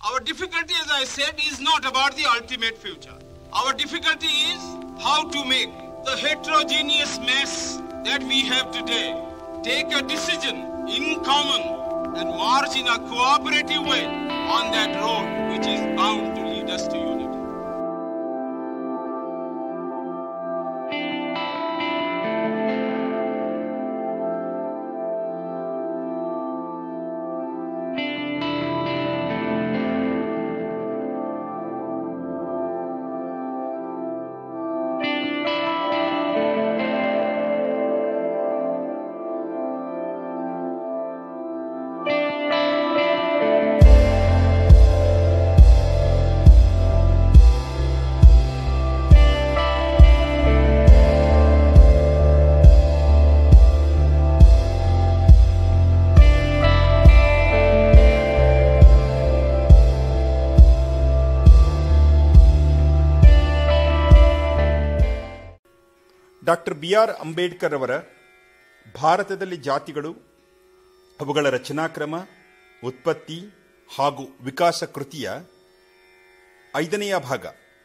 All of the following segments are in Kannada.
Our difficulty, as I said, is not about the ultimate future. Our difficulty is how to make the heterogeneous mess that we have today take a decision in common and march in a cooperative way on that road which is bound to lead us to unity. Doctor B R Ambedkar ಅವರ ಭಾರತದಲ್ಲಿ ಜಾತಿಗಳು ಅವುಗಳ ರಚನಾಕ್ರಮ ಉತ್ಪತ್ತಿ ಹಾಗೂ ವಿಕಾಸ ಕೃತಿಯ ಐದನೆಯ ಭಾಗ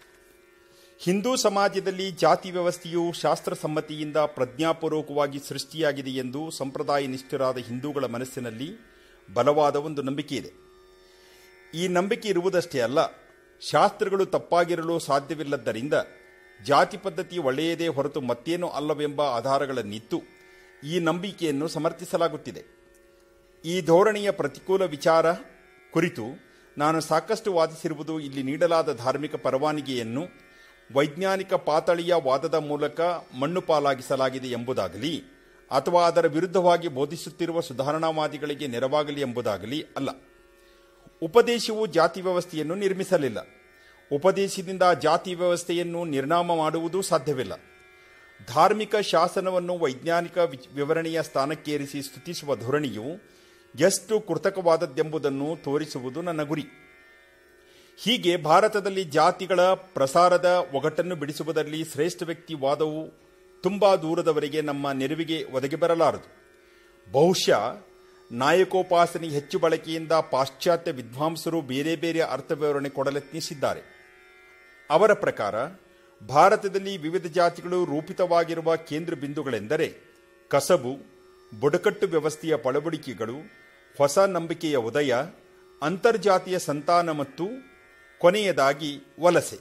ಹಿಂದೂ ಸಮಾಜದಲ್ಲಿ ಜಾತಿ ವ್ಯವಸ್ಥೆಯು ಶಾಸ್ತ್ರಸಮ್ಮತಿಯಿಂದ ಪ್ರಜ್ಞಾಪೂರ್ವಕವಾಗಿ ಸೃಷ್ಟಿಯಾಗಿದೆ ಎಂದು ಸಂಪ್ರದಾಯ ನಿಷ್ಠರಾದ ಹಿಂದೂಗಳ ಮನಸ್ಸಿನಲ್ಲಿ ಬಲವಾದ ಒಂದು ನಂಬಿಕೆ ಇದೆ ಈ ನಂಬಿಕೆ ಇರುವುದಷ್ಟೇ ಅಲ್ಲ ಶಾಸ್ತ್ರಗಳು ತಪ್ಪಾಗಿರಲು ಸಾಧ್ಯವಿಲ್ಲದ್ದರಿಂದ ಜಾತಿ ಪದ್ಧತಿ ಒಳ್ಳೆಯದೇ ಹೊರತು ಮತ್ತೇನೂ ಅಲ್ಲವೆಂಬ ಆಧಾರಗಳನ್ನಿತ್ತು ಈ ನಂಬಿಕೆಯನ್ನು ಸಮರ್ಥಿಸಲಾಗುತ್ತಿದೆ ಈ ಧೋರಣೆಯ ಪ್ರತಿಕೂಲ ವಿಚಾರ ಕುರಿತು ನಾನು ಸಾಕಷ್ಟು ವಾದಿಸಿರುವುದು ಇಲ್ಲಿ ನೀಡಲಾದ ಧಾರ್ಮಿಕ ಪರವಾನಗಿಯನ್ನು ವೈಜ್ಞಾನಿಕ ಪಾತಳಿಯ ವಾದದ ಮೂಲಕ ಮಣ್ಣು ಪಾಲಾಗಿಸಲಾಗಿದೆ ಎಂಬುದಾಗಲಿ ಅಥವಾ ಅದರ ವಿರುದ್ಧವಾಗಿ ಬೋಧಿಸುತ್ತಿರುವ ಸುಧಾರಣಾವಾದಿಗಳಿಗೆ ನೆರವಾಗಲಿ ಎಂಬುದಾಗಲಿ ಅಲ್ಲ ಉಪದೇಶವು ಜಾತಿ ವ್ಯವಸ್ಥೆಯನ್ನು ನಿರ್ಮಿಸಲಿಲ್ಲ ಉಪದೇಶದಿಂದ ಜಾತಿ ವ್ಯವಸ್ಥೆಯನ್ನು ನಿರ್ನಾಮ ಮಾಡುವುದೂ ಸಾಧ್ಯವಿಲ್ಲ ಧಾರ್ಮಿಕ ಶಾಸನವನ್ನು ವೈಜ್ಞಾನಿಕ ವಿ- ವಿವರಣೆಯ ಸ್ಥಾನಕ್ಕೇರಿಸಿ ಸ್ತುತಿಸುವ ಧೋರಣೆಯು ಎಷ್ಟು ಕೃತಕವಾದದ್ದೆಂಬುದನ್ನು ತೋರಿಸುವುದು ನನ್ನ ಗುರಿ ಹೀಗೆ ಭಾರತದಲ್ಲಿ ಜಾತಿಗಳ ಪ್ರಸಾರದ ಒಗಟನ್ನು ಬಿಡಿಸುವುದರಲ್ಲಿ ಶ್ರೇಷ್ಠ ವ್ಯಕ್ತಿ ವಾದವು ತುಂಬಾ ದೂರದವರೆಗೆ ನಮ್ಮ ನೆರವಿಗೆ ಒದಗಿ ಬರಲಾರದು ಬಹುಶಃ ನಾಯಕೋಪಾಸನೆ ಹೆಚ್ಚು ಬಳಕೆಯಿಂದ ಪಾಶ್ಚಾತ್ಯ ವಿದ್ವಾಂಸರು ಬೇರೆ ಬೇರೆ ಅರ್ಥ ವಿವರಣೆ ಕೊಡಲೆತ್ನಿಸಿದ್ದಾರೆ ಅವರ ಪ್ರಕಾರ ಭಾರತದಲ್ಲಿ ವಿವಿಧ ಜಾತಿಗಳು ರೂಪಿತವಾಗಿರುವ ಕೇಂದ್ರ ಬಿಂದುಗಳೆಂದರೆ ಕಸಬು ಬುಡಕಟ್ಟು ವ್ಯವಸ್ಥೆಯ ಪಳವಡಿಕೆಗಳು ಹೊಸ ನಂಬಿಕೆಯ ಉದಯ ಅಂತರ್ಜಾತೀಯ ಸಂತಾನ ಮತ್ತು ಕೊನೆಯದಾಗಿ ವಲಸೆ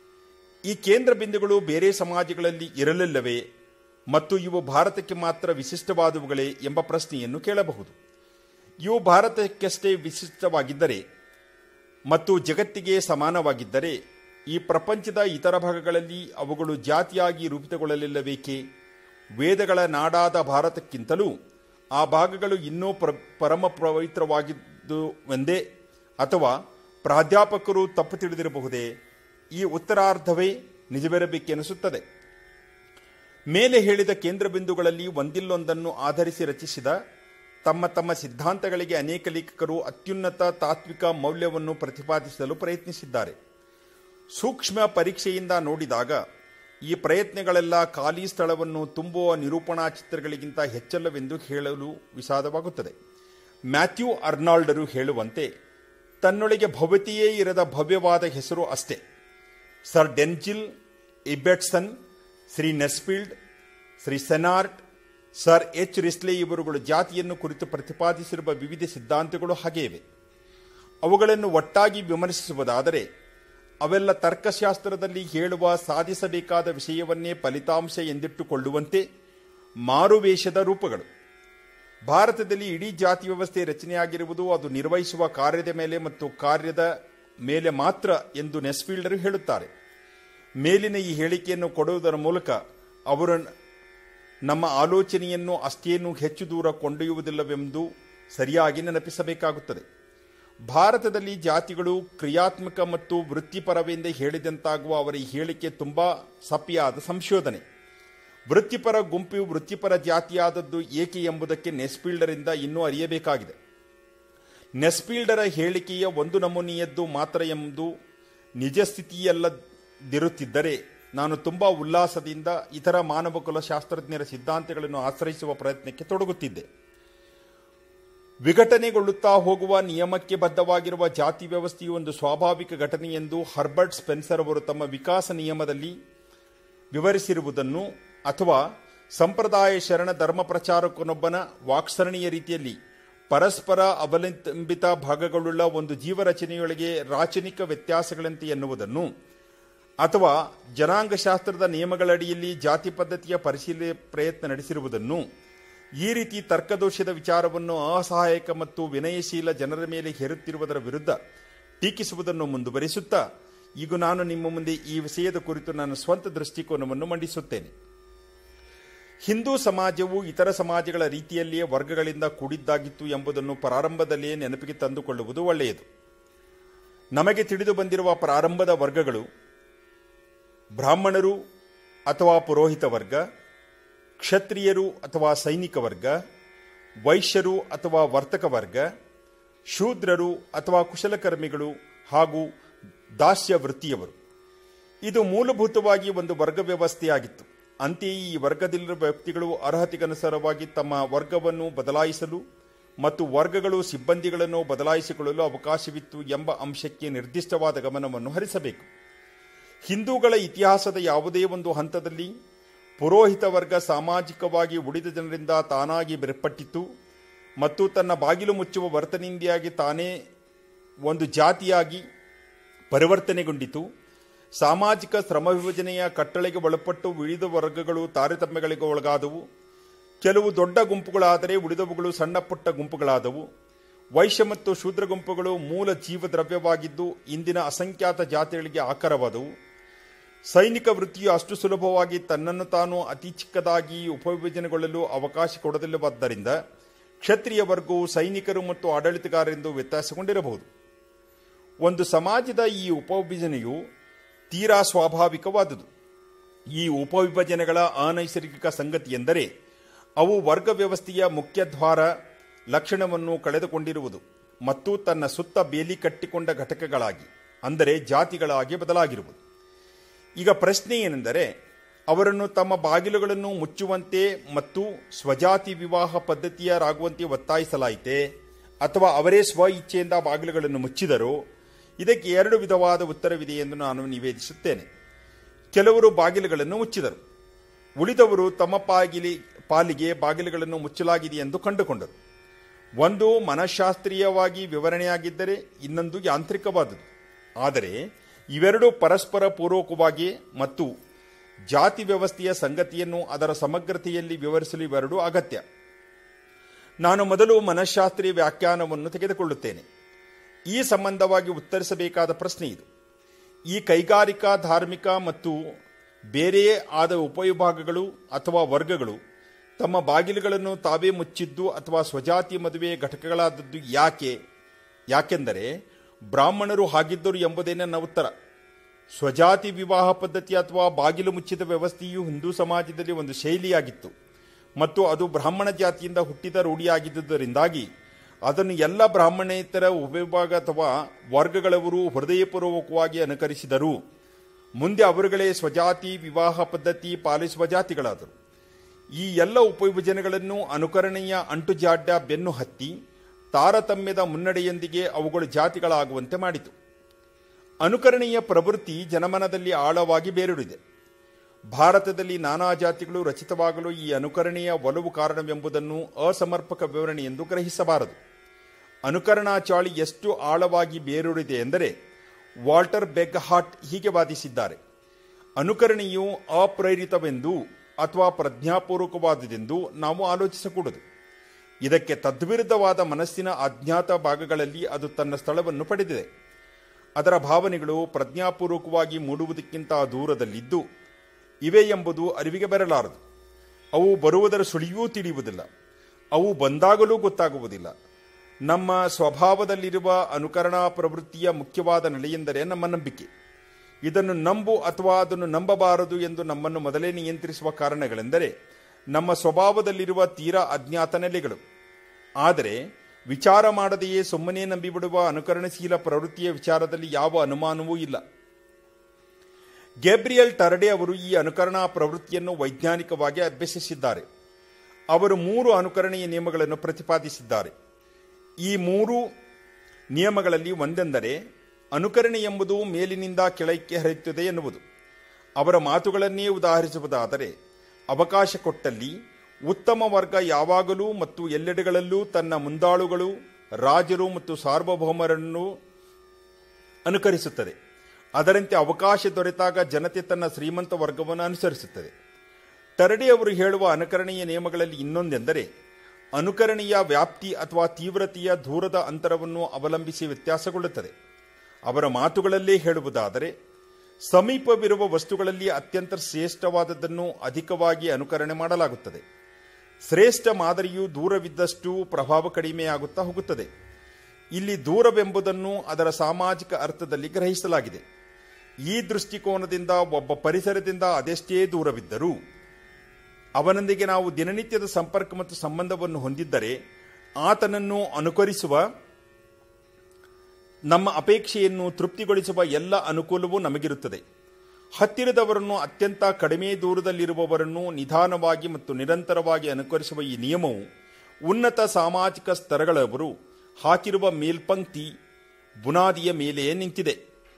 ಈ ಕೇಂದ್ರ ಬಿಂದುಗಳು ಬೇರೆ ಸಮಾಜಗಳಲ್ಲಿ ಇರಲಿಲ್ಲವೇ ಮತ್ತು ಇವು ಭಾರತಕ್ಕೆ ಮಾತ್ರ ವಿಶಿಷ್ಟವಾದವುಗಳೇ ಎಂಬ ಪ್ರಶ್ನೆಯನ್ನು ಕೇಳಬಹುದು ಇವು ಭಾರತಕ್ಕಷ್ಟೇ ವಿಶಿಷ್ಟವಾಗಿದ್ದರೆ ಮತ್ತು ಜಗತ್ತಿಗೆ ಸಮಾನವಾಗಿದ್ದರೆ ಈ ಪ್ರಪಂಚದ ಇತರ ಭಾಗಗಳಲ್ಲಿ ಅವುಗಳು ಜಾತಿಯಾಗಿ ರೂಪಿತಗೊಳ್ಳಲಿಲ್ಲಬೇಕೆ ವೇದಗಳ ನಾಡಾದ ಭಾರತಕ್ಕಿಂತಲೂ ಆ ಭಾಗಗಳು ಇನ್ನೂ ಪ್ರ ಪರಮ ಪವಿತ್ರವಾಗಿದ್ದುವೆಂದೇ ಅಥವಾ ಪ್ರಾಧ್ಯಾಪಕರು ತಪ್ಪು ತಿಳಿದಿರಬಹುದೇ ಈ ಉತ್ತರಾರ್ಧವೇ ನಿಜವಿರಬೇಕೆನಿಸುತ್ತದೆ ಮೇಲೆ ಹೇಳಿದ ಕೇಂದ್ರ ಬಿಂದುಗಳಲ್ಲಿ ಒಂದಿಲ್ಲೊಂದನ್ನು ಆಧರಿಸಿ ರಚಿಸಿದ ತಮ್ಮ ತಮ್ಮ ಸಿದ್ಧಾಂತಗಳಿಗೆ ಅನೇಕ ಲೇಖಕರು ಅತ್ಯುನ್ನತ ತಾತ್ವಿಕ ಮೌಲ್ಯವನ್ನು ಪ್ರತಿಪಾದಿಸಲು ಪ್ರಯತ್ನಿಸಿದ್ದಾರೆ ಸೂಕ್ಷ್ಮ ಪರೀಕ್ಷೆಯಿಂದ ನೋಡಿದಾಗ ಈ ಪ್ರಯತ್ನಗಳೆಲ್ಲ ಖಾಲಿ ಸ್ಥಳವನ್ನು ತುಂಬುವ ನಿರೂಪಣಾ ಚಿತ್ರಗಳಿಗಿಂತ ಹೆಚ್ಚಲ್ಲವೆಂದು ಹೇಳಲು ವಿಷಾದವಾಗುತ್ತದೆ ಮ್ಯಾಥ್ಯೂ ಅರ್ನಾಲ್ಡರು ಹೇಳುವಂತೆ ತನ್ನೊಳಗೆ ಭವ್ಯತೆಯೇ ಇರದ ಭವ್ಯವಾದ ಹೆಸರು ಅಷ್ಟೇ sir Denzil Ibbetson Shri Nesfield Shri Senart sir H Risley ಇವರುಗಳು ಜಾತಿಯನ್ನು ಕುರಿತು ಪ್ರತಿಪಾದಿಸಿರುವ ವಿವಿಧ ಸಿದ್ಧಾಂತಗಳು ಹಾಗೇ ಇವೆ ಅವುಗಳನ್ನು ಒಟ್ಟಾಗಿ ವಿಮರ್ಶಿಸುವುದಾದರೆ ಅವೆಲ್ಲ ತರ್ಕಶಾಸ್ತ್ರದಲ್ಲಿ ಹೇಳುವ ಸಾಧಿಸಬೇಕಾದ ವಿಷಯವನ್ನೇ ಫಲಿತಾಂಶ ಎಂದಿಟ್ಟುಕೊಳ್ಳುವಂತೆ ಮಾರುವೇಷದ ರೂಪಗಳು ಭಾರತದಲ್ಲಿ ಇಡೀ ಜಾತಿ ವ್ಯವಸ್ಥೆ ರಚನೆಯಾಗಿರುವುದು ಅದು ನಿರ್ವಹಿಸುವ ಕಾರ್ಯದ ಮೇಲೆ ಮತ್ತು ಕಾರ್ಯದ ಮೇಲೆ ಮಾತ್ರ ಎಂದು ನೆಸ್ಫೀಲ್ಡರು ಹೇಳುತ್ತಾರೆ ಮೇಲಿನ ಈ ಹೇಳಿಕೆಯನ್ನು ಕೊಡುವುದರ ಮೂಲಕ ಅವರು ನಮ್ಮ ಆಲೋಚನೆಯನ್ನು ಅಷ್ಟೇನೂ ಹೆಚ್ಚು ದೂರ ಕೊಂಡೊಯ್ಯುವುದಿಲ್ಲವೆಂದು ಸರಿಯಾಗಿ ನೆನಪಿಸಬೇಕಾಗುತ್ತದೆ ಭಾರತದಲ್ಲಿ ಜಾತಿಗಳು ಕ್ರಿಯಾತ್ಮಕ ಮತ್ತು ವೃತ್ತಿಪರವೆಂದೇ ಹೇಳಿದಂತಾಗುವ ಅವರ ಈ ಹೇಳಿಕೆ ತುಂಬಾ ಸಪ್ಪಿಯಾದ ಸಂಶೋಧನೆ ವೃತ್ತಿಪರ ಗುಂಪು ವೃತ್ತಿಪರ ಜಾತಿಯಾದದ್ದು ಏಕೆ ಎಂಬುದಕ್ಕೆ ನೆಸ್ಫೀಲ್ಡರಿಂದ ಇನ್ನೂ ಅರಿಯಬೇಕಾಗಿದೆ ನೆಸ್ಫೀಲ್ಡರ ಹೇಳಿಕೆಯ ಒಂದು ನಮೂನೆಯದ್ದು ಮಾತ್ರ ಎಂಬುದು ನಿಜ ಸ್ಥಿತಿಯಲ್ಲದಿರುತ್ತಿದ್ದರೆ ನಾನು ತುಂಬಾ ಉಲ್ಲಾಸದಿಂದ ಇತರ ಮಾನವಕುಲ ಶಾಸ್ತ್ರಜ್ಞರ ಸಿದ್ಧಾಂತಗಳನ್ನು ಆಶ್ರಯಿಸುವ ಪ್ರಯತ್ನಕ್ಕೆ ತೊಡಗುತ್ತಿದ್ದೆ ವಿಘಟನೆಗೊಳ್ಳುತ್ತಾ ಹೋಗುವ ನಿಯಮಕ್ಕೆ ಬದ್ಧವಾಗಿರುವ ಜಾತಿ ವ್ಯವಸ್ಥೆಯು ಒಂದು ಸ್ವಾಭಾವಿಕ ಘಟನೆ ಎಂದು ಹರ್ಬರ್ಟ್ ಸ್ಪೆನ್ಸರ್ ಅವರು ತಮ್ಮ ವಿಕಾಸ ನಿಯಮದಲ್ಲಿ ವಿವರಿಸಿರುವುದನ್ನು ಅಥವಾ ಸಂಪ್ರದಾಯ ಶರಣ ಧರ್ಮ ಪ್ರಚಾರಕನೊಬ್ಬನ ವಾಕ್ಸರಣಿಯ ರೀತಿಯಲ್ಲಿ ಪರಸ್ಪರ ಅವಲಂಬಿತ ಭಾಗಗಳುಳ್ಳ ಒಂದು ಜೀವರಚನೆಯೊಳಗೆ ರಾಚನಿಕ ವ್ಯತ್ಯಾಸಗಳಂತೆ ಎನ್ನುವುದನ್ನು ಅಥವಾ ಜನಾಂಗಶಾಸ್ತ್ರದ ನಿಯಮಗಳಡಿಯಲ್ಲಿ ಜಾತಿ ಪದ್ಧತಿಯ ಪರಿಶೀಲನೆ ಪ್ರಯತ್ನ ನಡೆಸಿರುವುದನ್ನು ಈ ರೀತಿ ತರ್ಕದೋಷದ ವಿಚಾರವನ್ನು ಅಸಹಾಯಕ ಮತ್ತು ವಿನಯಶೀಲ ಜನರ ಮೇಲೆ ಹೇರುತ್ತಿರುವುದರ ವಿರುದ್ಧ ಟೀಕಿಸುವುದನ್ನು ಮುಂದುವರಿಸುತ್ತಾ ಈಗ ನಾನು ನಿಮ್ಮ ಮುಂದೆ ಈ ವಿಷಯದ ಕುರಿತು ನನ್ನ ಸ್ವಂತ ದೃಷ್ಟಿಕೋನವನ್ನು ಮಂಡಿಸುತ್ತೇನೆ ಹಿಂದೂ ಸಮಾಜವು ಇತರ ಸಮಾಜಗಳ ರೀತಿಯಲ್ಲಿಯೇ ವರ್ಗಗಳಿಂದ ಕೂಡಿದ್ದಾಗಿತ್ತು ಎಂಬುದನ್ನು ಪ್ರಾರಂಭದಲ್ಲಿಯೇ ನೆನಪಿಗೆ ತಂದುಕೊಳ್ಳುವುದು ಒಳ್ಳೆಯದು ನಮಗೆ ತಿಳಿದು ಬಂದಿರುವ ಪ್ರಾರಂಭದ ವರ್ಗಗಳು ಬ್ರಾಹ್ಮಣರು ಅಥವಾ ಪುರೋಹಿತ ವರ್ಗ ಕ್ಷತ್ರಿಯರು ಅಥವಾ ಸೈನಿಕ ವರ್ಗ ವೈಶ್ಯರು ಅಥವಾ ವರ್ತಕ ವರ್ಗ ಶೂದ್ರರು ಅಥವಾ ಕುಶಲಕರ್ಮಿಗಳು ಹಾಗೂ ದಾಸ್ಯ ವೃತ್ತಿಯವರು ಇದು ಮೂಲಭೂತವಾಗಿ ಒಂದು ವರ್ಗ ವ್ಯವಸ್ಥೆಯಾಗಿತ್ತು ಅಂತೆಯೇ ಈ ವರ್ಗದಲ್ಲಿರುವ ವ್ಯಕ್ತಿಗಳು ಅರ್ಹತೆಗನುಸಾರವಾಗಿ ತಮ್ಮ ವರ್ಗವನ್ನು ಬದಲಾಯಿಸಲು ಮತ್ತು ವರ್ಗಗಳು ಸಿಬ್ಬಂದಿಗಳನ್ನು ಬದಲಾಯಿಸಿಕೊಳ್ಳಲು ಅವಕಾಶವಿತ್ತು ಎಂಬ ಅಂಶಕ್ಕೆ ನಿರ್ದಿಷ್ಟವಾದ ಗಮನವನ್ನು ಹರಿಸಬೇಕು ಹಿಂದೂಗಳ ಇತಿಹಾಸದ ಯಾವುದೇ ಒಂದು ಹಂತದಲ್ಲಿ ಪುರೋಹಿತ ವರ್ಗ ಸಾಮಾಜಿಕವಾಗಿ ಉಳಿದ ಜನರಿಂದ ತಾನಾಗಿ ಬೇರ್ಪಟ್ಟಿತು ಮತ್ತು ತನ್ನ ಬಾಗಿಲು ಮುಚ್ಚುವ ವರ್ತನೆಯಿಂದಾಗಿ ತಾನೇ ಒಂದು ಜಾತಿಯಾಗಿ ಪರಿವರ್ತನೆಗೊಂಡಿತು ಸಾಮಾಜಿಕ ಶ್ರಮ ವಿಭಜನೆಯ ಕಟ್ಟಳೆಗೆ ಒಳಪಟ್ಟು ಉಳಿದ ವರ್ಗಗಳು ತಾರತಮ್ಯಗಳಿಗೆ ಒಳಗಾದವು ಕೆಲವು ದೊಡ್ಡ ಗುಂಪುಗಳಾದರೆ ಉಳಿದವುಗಳು ಸಣ್ಣ ಪುಟ್ಟ ಗುಂಪುಗಳಾದವು ವೈಶ್ಯ ಮತ್ತು ಶೂದ್ರ ಗುಂಪುಗಳು ಮೂಲ ಜೀವದ್ರವ್ಯವಾಗಿದ್ದು ಇಂದಿನ ಅಸಂಖ್ಯಾತ ಜಾತಿಗಳಿಗೆ ಆಕಾರವಾದವು ಸೈನಿಕ ವೃತ್ತಿಯು ಅಷ್ಟು ಸುಲಭವಾಗಿ ತನ್ನನ್ನು ತಾನು ಅತಿ ಚಿಕ್ಕದಾಗಿ ಉಪವಿಭಜನೆಗೊಳ್ಳಲು ಅವಕಾಶ ಕೊಡದಿಲ್ಲವಾದ್ದರಿಂದ ಕ್ಷತ್ರಿಯ ವರ್ಗವು ಸೈನಿಕರು ಮತ್ತು ಆಡಳಿತಗಾರರೆಂದು ವ್ಯತ್ಯಾಸಗೊಂಡಿರಬಹುದು ಒಂದು ಸಮಾಜದ ಈ ಉಪವಿಭಜನೆಯು ತೀರಾ ಸ್ವಾಭಾವಿಕವಾದುದು ಈ ಉಪವಿಭಜನೆಗಳ ಅನೈಸರ್ಗಿಕ ಸಂಗತಿ ಎಂದರೆ ಅವು ವರ್ಗ ವ್ಯವಸ್ಥೆಯ ಮುಖ್ಯದ್ವಾರ ಲಕ್ಷಣವನ್ನು ಕಳೆದುಕೊಂಡಿರುವುದು ಮತ್ತು ತನ್ನ ಸುತ್ತ ಬೇಲಿ ಕಟ್ಟಿಕೊಂಡ ಘಟಕಗಳಾಗಿ ಅಂದರೆ ಜಾತಿಗಳಾಗಿ ಬದಲಾಗಿರುವುದು ಈಗ ಪ್ರಶ್ನೆ ಏನೆಂದರೆ ಅವರನ್ನು ತಮ್ಮ ಬಾಗಿಲುಗಳನ್ನು ಮುಚ್ಚುವಂತೆ ಮತ್ತು ಸ್ವಜಾತಿ ವಿವಾಹ ಪದ್ಧತಿಯರಾಗುವಂತೆ ಒತ್ತಾಯಿಸಲಾಯಿತೆ ಅಥವಾ ಅವರೇ ಸ್ವ ಇಚ್ಛೆಯಿಂದ ಬಾಗಿಲುಗಳನ್ನು ಮುಚ್ಚಿದರೋ ಇದಕ್ಕೆ ಎರಡು ವಿಧವಾದ ಉತ್ತರವಿದೆ ಎಂದು ನಾನು ನಿವೇದಿಸುತ್ತೇನೆ ಕೆಲವರು ಬಾಗಿಲುಗಳನ್ನು ಮುಚ್ಚಿದರು ಉಳಿದವರು ತಮ್ಮ ಪಾಗಿಲಿ ಪಾಲಿಗೆ ಬಾಗಿಲುಗಳನ್ನು ಮುಚ್ಚಲಾಗಿದೆ ಎಂದು ಕಂಡುಕೊಂಡರು ಒಂದು ಮನಃಶಾಸ್ತ್ರೀಯವಾಗಿ ವಿವರಣೆಯಾಗಿದ್ದರೆ ಇನ್ನೊಂದು ಯಾಂತ್ರಿಕವಾದುದು ಆದರೆ ಇವೆರಡೂ ಪರಸ್ಪರ ಪೂರ್ವಕವಾಗಿ ಮತ್ತು ಜಾತಿ ವ್ಯವಸ್ಥೆಯ ಸಂಗತಿಯನ್ನು ಅದರ ಸಮಗ್ರತೆಯಲ್ಲಿ ವಿವರಿಸಲು ಇವೆರಡೂ ಅಗತ್ಯ ನಾನು ಮೊದಲು ಮನಃಶಾಸ್ತ್ರೀಯ ವ್ಯಾಖ್ಯಾನವನ್ನು ತೆಗೆದುಕೊಳ್ಳುತ್ತೇನೆ ಈ ಸಂಬಂಧವಾಗಿ ಉತ್ತರಿಸಬೇಕಾದ ಪ್ರಶ್ನೆ ಇದು ಈ ಕೈಗಾರಿಕಾ ಧಾರ್ಮಿಕ ಮತ್ತು ಬೇರೆಯೇ ಆದ ಉಪವಿಭಾಗಗಳು ಅಥವಾ ವರ್ಗಗಳು ತಮ್ಮ ಬಾಗಿಲುಗಳನ್ನು ತಾವೇ ಮುಚ್ಚಿದ್ದು ಅಥವಾ ಸ್ವಜಾತಿ ಮದುವೆ ಘಟಕಗಳಾದದ್ದು ಯಾಕೆ ಯಾಕೆಂದರೆ ಬ್ರಾಹ್ಮಣರು ಹಾಗಿದ್ದರು ಎಂಬುದೇ ನನ್ನ ಉತ್ತರ ಸ್ವಜಾತಿ ವಿವಾಹ ಪದ್ಧತಿ ಅಥವಾ ಬಾಗಿಲು ಮುಚ್ಚಿದ ವ್ಯವಸ್ಥೆಯು ಹಿಂದೂ ಸಮಾಜದಲ್ಲಿ ಒಂದು ಶೈಲಿಯಾಗಿತ್ತು ಮತ್ತು ಅದು ಬ್ರಾಹ್ಮಣ ಜಾತಿಯಿಂದ ಹುಟ್ಟಿದ ರೂಢಿಯಾಗಿದ್ದುದರಿಂದಾಗಿ ಅದನ್ನು ಎಲ್ಲ ಬ್ರಾಹ್ಮಣೇತರ ಉಪವಿಭಾಗ ಅಥವಾ ವರ್ಗಗಳವರು ಹೃದಯಪೂರ್ವಕವಾಗಿ ಅನುಕರಿಸಿದರು ಮುಂದೆ ಅವರುಗಳೇ ಸ್ವಜಾತಿ ವಿವಾಹ ಪದ್ಧತಿ ಪಾಲಿಸುವ ಜಾತಿಗಳಾದರು ಈ ಎಲ್ಲ ಉಪವಿಭಜನೆಗಳನ್ನು ಅನುಕರಣೆಯ ಅಂಟುಜಾಡ್ಯ ಬೆನ್ನು ಹತ್ತಿ ತಾರತಮ್ಯದ ಮುನ್ನಡೆಯೊಂದಿಗೆ ಅವುಗಳು ಜಾತಿಗಳಾಗುವಂತೆ ಮಾಡಿತು ಅನುಕರಣೆಯ ಪ್ರವೃತ್ತಿ ಜನಮನದಲ್ಲಿ ಆಳವಾಗಿ ಬೇರೂರಿದೆ ಭಾರತದಲ್ಲಿ ನಾನಾ ಜಾತಿಗಳು ರಚಿತವಾಗಲು ಈ ಅನುಕರಣೆಯ ಒಲವು ಕಾರಣವೆಂಬುದನ್ನು ಅಸಮರ್ಪಕ ವಿವರಣೆ ಎಂದು ಗ್ರಹಿಸಬಾರದು ಅನುಕರಣಾ ಚಾಳಿ ಎಷ್ಟು ಆಳವಾಗಿ ಬೇರೂರಿದೆ ಎಂದರೆ ವಾಲ್ಟರ್ ಬೆಗ್ಹಾಟ್ ಹೀಗೆ ವಾದಿಸಿದ್ದಾರೆ ಅನುಕರಣೆಯು ಅಪ್ರೇರಿತವೆಂದು ಅಥವಾ ಪ್ರಜ್ಞಾಪೂರ್ವಕವಾದುದೆಂದು ನಾವು ಆಲೋಚಿಸಕೂಡದು ಇದಕ್ಕೆ ತದ್ವಿರುದ್ಧವಾದ ಮನಸ್ಸಿನ ಅಜ್ಞಾತ ಭಾಗಗಳಲ್ಲಿ ಅದು ತನ್ನ ಸ್ಥಳವನ್ನು ಪಡೆದಿದೆ ಅದರ ಭಾವನೆಗಳು ಪ್ರಜ್ಞಾಪೂರ್ವಕವಾಗಿ ಮೂಡುವುದಕ್ಕಿಂತ ದೂರದಲ್ಲಿದ್ದು ಇವೆ ಎಂಬುದು ಅರಿವಿಗೆ ಬರಲಾರದು ಅವು ಬರುವುದರ ಸುಳಿಯೂ ತಿಳಿಯುವುದಿಲ್ಲ ಅವು ಬಂದಾಗಲೂ ಗೊತ್ತಾಗುವುದಿಲ್ಲ ನಮ್ಮ ಸ್ವಭಾವದಲ್ಲಿರುವ ಅನುಕರಣಾ ಪ್ರವೃತ್ತಿಯ ಮುಖ್ಯವಾದ ನೆಲೆಯೆಂದರೆ ನಮ್ಮ ನಂಬಿಕೆ ಇದನ್ನು ನಂಬು ಅಥವಾ ಅದನ್ನು ನಂಬಬಾರದು ಎಂದು ನಮ್ಮನ್ನು ಮೊದಲೇ ನಿಯಂತ್ರಿಸುವ ಕಾರಣಗಳೆಂದರೆ ನಮ್ಮ ಸ್ವಭಾವದಲ್ಲಿರುವ ತೀರಾ ಅಜ್ಞಾತ ನೆಲೆಗಳು ಆದರೆ ವಿಚಾರ ಮಾಡದೆಯೇ ಸುಮ್ಮನೆ ನಂಬಿಬಿಡುವ ಅನುಕರಣಶೀಲ ಪ್ರವೃತ್ತಿಯ ವಿಚಾರದಲ್ಲಿ ಯಾವ ಅನುಮಾನವೂ ಇಲ್ಲ ಗೇಬ್ರಿಯಲ್ ಟರ್ಡೆ ಅವರು ಈ ಅನುಕರಣಾ ಪ್ರವೃತ್ತಿಯನ್ನು ವೈಜ್ಞಾನಿಕವಾಗಿ ಅಭ್ಯಸಿಸಿದ್ದಾರೆ ಅವರು ಮೂರು ಅನುಕರಣೆಯ ನಿಯಮಗಳನ್ನು ಪ್ರತಿಪಾದಿಸಿದ್ದಾರೆ ಈ ಮೂರು ನಿಯಮಗಳಲ್ಲಿ ಒಂದೆಂದರೆ ಅನುಕರಣೆ ಎಂಬುದು ಮೇಲಿನಿಂದ ಕೆಳಕ್ಕೆ ಹರಿಯುತ್ತದೆ ಎನ್ನುವುದು ಅವರ ಮಾತುಗಳನ್ನೇ ಉದಾಹರಿಸುವುದಾದರೆ ಅವಕಾಶ ಕೊಟ್ಟಲ್ಲಿ ಉತ್ತಮ ವರ್ಗ ಯಾವಾಗಲೂ ಮತ್ತು ಎಲ್ಲೆಡೆಗಳಲ್ಲೂ ತನ್ನ ಮುಂದಾಳುಗಳು ರಾಜರು ಮತ್ತು ಸಾರ್ವಭೌಮರನ್ನು ಅನುಕರಿಸುತ್ತದೆ ಅದರಂತೆ ಅವಕಾಶ ದೊರೆತಾಗ ಜನತೆ ತನ್ನ ಶ್ರೀಮಂತ ವರ್ಗವನ್ನು ಅನುಸರಿಸುತ್ತದೆ ಟರಡಿ ಅವರು ಹೇಳುವ ಅನುಕರಣೆಯ ನಿಯಮಗಳಲ್ಲಿ ಇನ್ನೊಂದೆಂದರೆ ಅನುಕರಣೆಯ ವ್ಯಾಪ್ತಿ ಅಥವಾ ತೀವ್ರತೆಯ ದೂರದ ಅಂತರವನ್ನು ಅವಲಂಬಿಸಿ ವ್ಯತ್ಯಾಸಗೊಳ್ಳುತ್ತದೆ ಅವರ ಮಾತುಗಳಲ್ಲೇ ಹೇಳುವುದಾದರೆ ಸಮೀಪವಿರುವ ವಸ್ತುಗಳಲ್ಲಿ ಅತ್ಯಂತ ಶ್ರೇಷ್ಠವಾದದ್ದನ್ನು ಅಧಿಕವಾಗಿ ಅನುಕರಣೆ ಮಾಡಲಾಗುತ್ತದೆ ಶ್ರೇಷ್ಠ ಮಾದರಿಯು ದೂರವಿದ್ದಷ್ಟು ಪ್ರಭಾವ ಕಡಿಮೆಯಾಗುತ್ತಾ ಹೋಗುತ್ತದೆ ಇಲ್ಲಿ ದೂರವೆಂಬುದನ್ನು ಅದರ ಸಾಮಾಜಿಕ ಅರ್ಥದಲ್ಲಿ ಗ್ರಹಿಸಲಾಗಿದೆ ಈ ದೃಷ್ಟಿಕೋನದಿಂದ ಒಬ್ಬ ಪರಿಸರದಿಂದ ಅದೆಷ್ಟೇ ದೂರವಿದ್ದರೂ ಅವನೊಂದಿಗೆ ನಾವು ದಿನನಿತ್ಯದ ಸಂಪರ್ಕ ಮತ್ತು ಸಂಬಂಧವನ್ನು ಹೊಂದಿದ್ದರೆ ಆತನನ್ನು ಅನುಕರಿಸುವ ನಮ್ಮ ಅಪೇಕ್ಷೆಯನ್ನು ತೃಪ್ತಿಗೊಳಿಸುವ ಎಲ್ಲ ಅನುಕೂಲವೂ ನಮಗಿರುತ್ತದೆ ಹತ್ತಿರದವರನ್ನು ಅತ್ಯಂತ ಕಡಿಮೆ ದೂರದಲ್ಲಿರುವವರನ್ನು ನಿಧಾನವಾಗಿ ಮತ್ತು ನಿರಂತರವಾಗಿ ಅನುಕರಿಸುವ ಈ ನಿಯಮವು ಉನ್ನತ ಸಾಮಾಜಿಕ ಸ್ತರಗಳವರು ಹಾಕಿರುವ ಮೇಲ್ಪಂಕ್ತಿ ಬುನಾದಿಯ ಮೇಲೆಯೇ ನಿಂತಿದೆ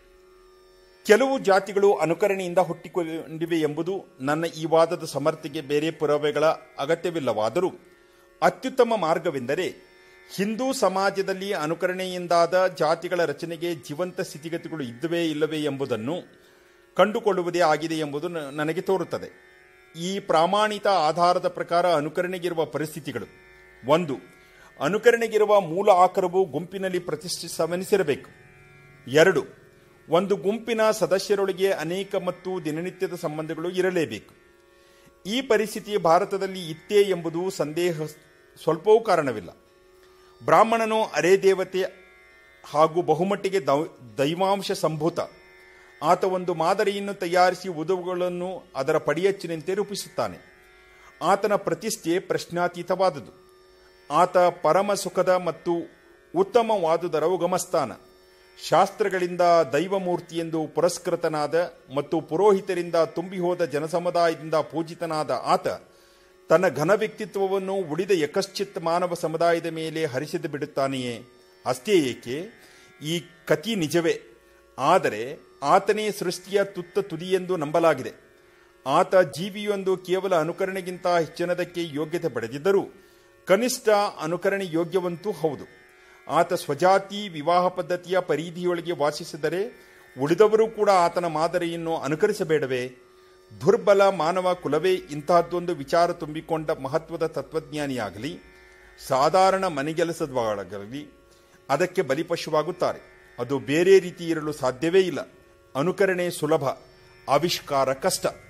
ಕೆಲವು ಜಾತಿಗಳು ಅನುಕರಣೆಯಿಂದ ಹುಟ್ಟಿಕೊಂಡಿವೆ ಎಂಬುದು ನನ್ನ ಈ ವಾದದ ಸಮರ್ಥಿಗೆ ಬೇರೆ ಪುರಾವೆಗಳ ಅಗತ್ಯವಿಲ್ಲವಾದರೂ ಅತ್ಯುತ್ತಮ ಮಾರ್ಗವೆಂದರೆ ಹಿಂದೂ ಸಮಾಜದಲ್ಲಿ ಅನುಕರಣೆಯಿಂದಾದ ಜಾತಿಗಳ ರಚನೆಗೆ ಜೀವಂತ ಸ್ಥಿತಿಗತಿಗಳು ಇದ್ದವೇ ಇಲ್ಲವೇ ಎಂಬುದನ್ನು ಕಂಡುಕೊಳ್ಳುವುದೇ ಆಗಿದೆ ಎಂಬುದು ನ- ನನಗೆ ತೋರುತ್ತದೆ ಈ ಪ್ರಾಮಾಣಿತ ಆಧಾರದ ಪ್ರಕಾರ ಅನುಕರಣೆಗಿರುವ ಪರಿಸ್ಥಿತಿಗಳು ಒಂದು ಅನುಕರಣೆಗಿರುವ ಮೂಲ ಆಕಾರವು ಗುಂಪಿನಲ್ಲಿ ಪ್ರತಿಷ್ಠಿಸವೆನಿಸಿರಬೇಕು ಎರಡು ಒಂದು ಗುಂಪಿನ ಸದಸ್ಯರೊಳಗೆ ಅನೇಕ ಮತ್ತು ದಿನನಿತ್ಯದ ಸಂಬಂಧಗಳು ಇರಲೇಬೇಕು ಈ ಪರಿಸ್ಥಿತಿ ಭಾರತದಲ್ಲಿ ಇತ್ತೇ ಎಂಬುದು ಸಂದೇಹ ಸ್ವಲ್ಪವೂ ಕಾರಣವಿಲ್ಲ ಬ್ರಾಹ್ಮಣನು ಅರೆ ದೇವತೆ ಹಾಗೂ ಬಹುಮಟ್ಟಿಗೆ ದೌ- ದೈವಾಂಶ ಸಂಭೂತ ಆತ ಒಂದು ಮಾದರಿಯನ್ನು ತಯಾರಿಸಿ ಉದವುಗಳನ್ನು ಅದರ ಪಡಿಯಚ್ಚಿನಂತೆ ರೂಪಿಸುತ್ತಾನೆ ಆತನ ಪ್ರತಿಷ್ಠೆ ಪ್ರಶ್ನಾತೀತವಾದುದು ಆತ ಪರಮ ಸುಖದ ಮತ್ತು ಉತ್ತಮವಾದುದರ ಉಗಮಸ್ಥಾನ ಶಾಸ್ತ್ರಗಳಿಂದ ದೈವಮೂರ್ತಿ ಎಂದು ಪುರಸ್ಕೃತನಾದ ಮತ್ತು ಪುರೋಹಿತರಿಂದ ತುಂಬಿ ಹೋದ ಜನಸಮುದಾಯದಿಂದ ಪೂಜಿತನಾದ ಆತ ತನ್ನ ಘನ ವ್ಯಕ್ತಿತ್ವವನ್ನು ಉಳಿದ ಯಕಶ್ಚಿತ್ ಮಾನವ ಸಮುದಾಯದ ಮೇಲೆ ಹರಿಸಿದು ಬಿಡುತ್ತಾನೆಯೇ ಅಷ್ಟೇ ಏಕೆ ಈ ಕತಿ ನಿಜವೇ ಆದರೆ ಆತನೇ ಸೃಷ್ಟಿಯ ತುತ್ತ ತುದಿಯೆಂದು ನಂಬಲಾಗಿದೆ ಆತ ಜೀವಿಯೊಂದು ಕೇವಲ ಅನುಕರಣೆಗಿಂತ ಹೆಚ್ಚಿನದಕ್ಕೆ ಯೋಗ್ಯತೆ ಪಡೆದಿದ್ದರೂ ಕನಿಷ್ಠ ಅನುಕರಣೆ ಯೋಗ್ಯವಂತೂ ಹೌದು ಆತ ಸ್ವಜಾತಿ ವಿವಾಹ ಪದ್ಧತಿಯ ಪರಿಧಿಯೊಳಗೆ ವಾಸಿಸಿದರೆ ಉಳಿದವರು ಕೂಡ ಆತನ ಮಾದರಿಯನ್ನು ಅನುಕರಿಸಬೇಡವೇ ದುರ್ಬಲ ಮಾನವ ಕುಲವೇ ಇಂತಹದ್ದೊಂದು ವಿಚಾರ ತುಂಬಿಕೊಂಡ ಮಹತ್ವದ ತತ್ವಜ್ಞಾನಿಯಾಗಲಿ ಸಾಧಾರಣ ಮನೆಗೆಲಸದವಾಗಲಿ ಅದಕ್ಕೆ ಬಲಿಪಶುವಾಗುತ್ತಾರೆ ಅದು ಬೇರೆ ರೀತಿ ಇರಲು ಸಾಧ್ಯವೇ ಇಲ್ಲ ಅನುಕರಣೆ ಸುಲಭ ಆವಿಷ್ಕಾರ ಕಷ್ಟ